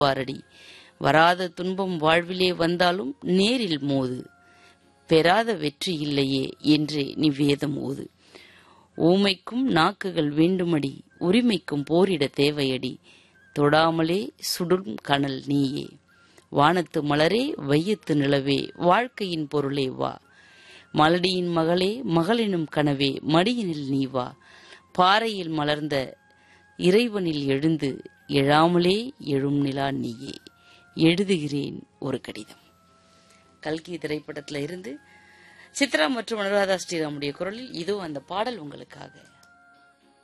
வாரடி வராத துன்பம் வாழ்விலே வந்தாலும் நேரில் மோது பெறாத வெற்றி இல்லையே என்றே நீ வேதம் ஓது ஊமைக்கும் நாக்குகள் வேண்டுமடி உரிமைக்கும் போரிட தேவையடி தொடாமலே சுடும் கனல் நீயே வானத்து மலரே வையத்து நிலவே வாழ்க்கையின் பொருளே வா மலடியின் மகளே மகளினும் கனவே மடியினில் நீ வா பாறையில் மலர்ந்த இறைவனில் எழுந்து எழாமலே எழும் நிலா நீயே எழுதுகிறேன் ஒரு கடிதம் கல்கி திரைப்படத்துல இருந்து சித்ரா மற்றும் அனுராதா ஸ்ரீராமுடைய குரலில் இதோ அந்த பாடல் உங்களுக்காக